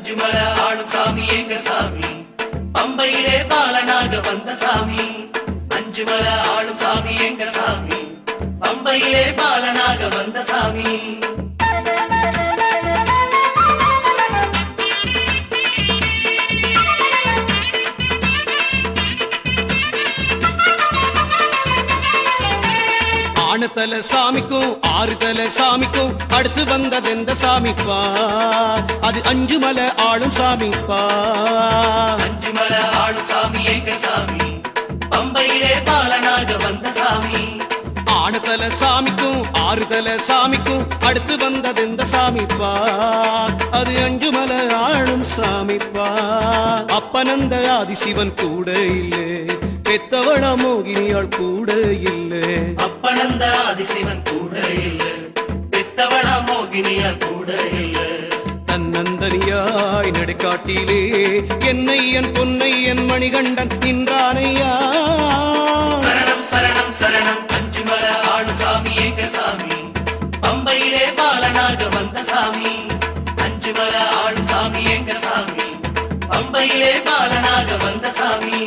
அஞ்சுமலை ஆளும் சாமி எங்க சாமி பம்பையிலே பாலனாக வந்த சாமி அஞ்சுமலை ஆளும் சாமி எங்க சாமி பம்பையிலே பாலனாக வந்த சாமி ஆனத்தல சாமிக்கும் ஆறுதல சாமிக்கும் அடுத்து வந்தது எந்த சாமிப்பா அது அஞ்சு மலை ஆளும் சாமிப்பா அஞ்சுமலை ஆளும் சாமி எங்க சாமி பம்பையிலே பாலனாக வந்த சாமி ஆனத்தல சாமிக்கும் ஆறுதல சாமிக்கும் அடுத்து வந்தது எந்த சாமிப்பா அது அஞ்சு மலை ஆளும் சாமிப்பா அப்பனந்த ஆதிசிவன் கூட இல்லை பெத்தவள மோகினியாள் கூட இல்லை அப்பனந்த ஆதிசிவன் கூட இல்ல பெத்தவள மோகினியால் கூட இல்ல தன்னந்தனியாய் நடுக்காட்டிலே என்னை என் பொன்னை என் மணிகண்டன் நின்றானையா சரணம் சரணம் சரணம் அஞ்சுமலை ஆளும் சாமி எங்க சாமி பம்பையிலே பாலனாக வந்த சாமி அஞ்சுமலை ஆளும் சாமி எங்க சாமி பம்பையிலே பாலனாக வந்த சாமி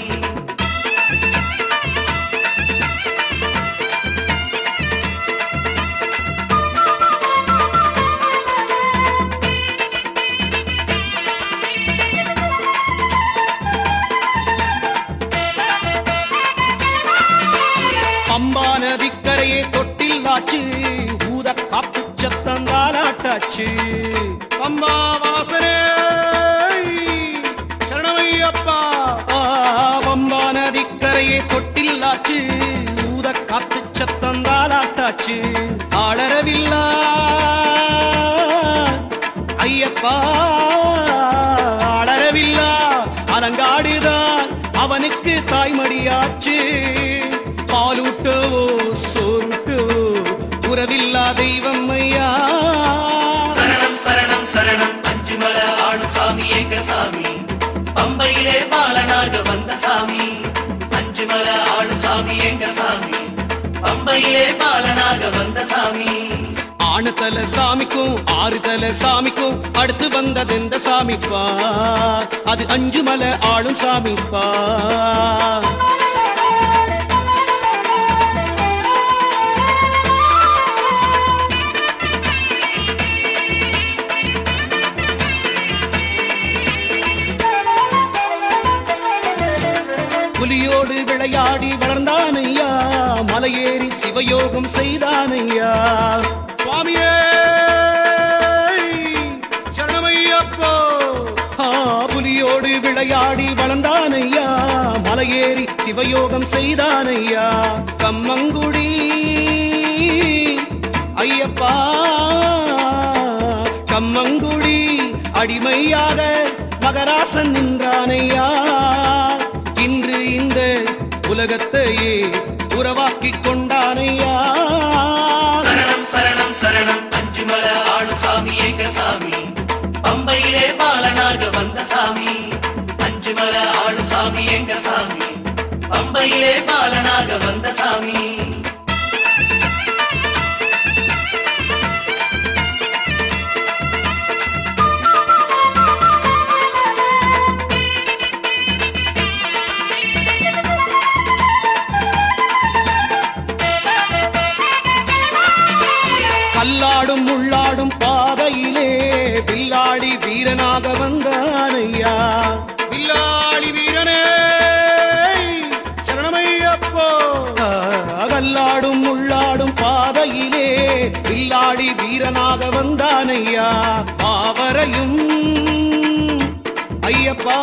அம்பா நதிக்கரையே தொட்டில் ஆச்சு ஊத காப்பு சத்தந்தாலாட்டாச்சு அம்பா வாசனே சரணமையப்பா அம்பா நதிக்கரையே தொட்டில் ஆச்சு ஊத காத்து சத்தந்தாலாட்டாச்சு ஆளரவில்லா ஐயப்பா அலரவில்லா அலங்காடுதான் அவனுக்கு தாய்மடியாச்சு பாலூட்டவோ சோறுட்டவோ உறவில்லா தெய்வம் ஐயா சரணம் சரணம் சரணம் அஞ்சுமலை ஆளும் சாமி எங்க சாமி பம்பையிலே பாலனாக வந்த சாமி அஞ்சுமலை ஆளும் சாமி எங்க சாமி பம்பையிலே பாலனாக வந்த சாமி ஆணுதல சாமிக்கும் ஆறுதல சாமிக்கும் அடுத்து வந்தது எந்த சாமிப்பா அது அஞ்சு மலை ஆளும் சாமிப்பா புலியோடு விளையாடி வளர்ந்தானையா மலையேறி சிவயோகம் செய்தானையா சுவாமியே சரணமையப்போ ஆ, புலியோடு விளையாடி வளர்ந்தானையா மலையேறி சிவயோகம் செய்தானையா கம்மங்குடி ஐயப்பா கம்மங்குடி அடிமையாக மகராசன் நின்றானையா இன்று இந்த உலகத்தையே உறவாக்கிக் கொண்டானையா சரணம் சரணம் சரணம் அஞ்சுமலை ஆளும் சாமி எங்க சாமி பம்பையிலே பாலனாக வந்த சாமி அஞ்சுமலை ஆளும் சாமி எங்க சாமி பம்பையிலே பாலனாக வந்த சாமி கல்லாடும் முள்ளாடும் பாதையிலே வில்லாளி வீரனாக வந்தானையா வில்லாளி வீரனே சரணமையப்போ கல்லாடும் முள்ளாடும் பாதையிலே வில்லாளி வீரனாக வந்தானையா பாவரையும் ஐயப்பா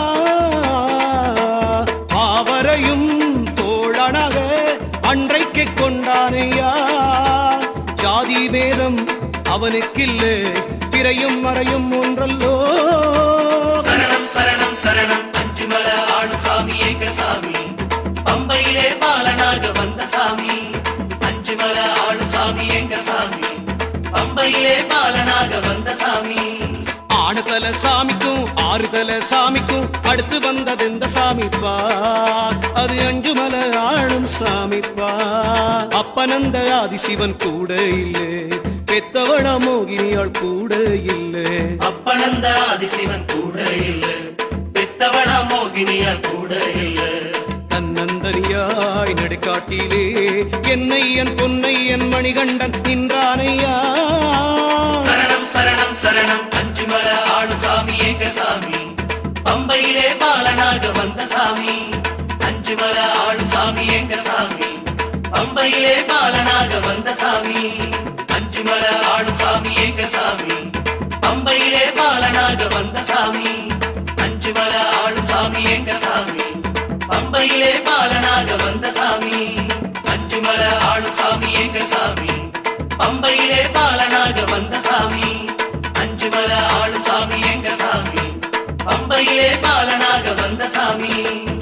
பாவரையும் தோழனாக அன்றைக்கு கொண்டானையா ஜாதி பேதம் அவனுக்கில்ல பிறையும் மறையும் ஒன்றல்லோ சரணம் சரணம் சரணம் அஞ்சுமலை ஆளும் சாமி எங்க சாமி பம்பையிலே பாலனாக வந்த சாமி அஞ்சுமலை ஆளும் சாமி எங்க சாமி பம்பையிலே பாலனாக வந்த சாமி ஆணுதல சாமிக்கும் ஆறுதல சாமிக்கும் அடுத்து வந்தது இந்த சாமிப்பா அது அஞ்சு மலை ஆளும் சாமிப்பா அப்பனந்த ஆதிசிவன் கூட இல்லை பெத்தவள மோகினியாள் கூட இல்ல அப்பனந்த ஆதிசிவன் கூட இல்ல பெத்தவள மோகினியால் கூட இல்ல தன்னந்தனியாய் நடுக்காட்டிலே என்னையன் பொன்னையன் மணிகண்டன் நின்றானையா சரணம் சரணம் சரணம் அஞ்சுமல ஆளு சாமி எங்க சாமி பம்பையிலே பாலனாக வந்த சாமி அஞ்சுமல ஆளு சாமி எங்க சாமி பம்பையிலே பாலனாக வந்த சாமி அஞ்சுமல ஆளு சாமி எங்க சாமி பம்பையிலே பாலனாக வந்த சாமி அஞ்சுமல ஆளு சாமி எங்க சாமி பம்பையிலே பாலனாக வந்த சாமி அஞ்சுமல ஆளு சாமி எங்க சாமி பம்பையிலே பாலனாக வந்த சாமி அஞ்சுமல ஆளு சாமி எங்க சாமி பம்பையிலே பாலனாக வந்த சாமி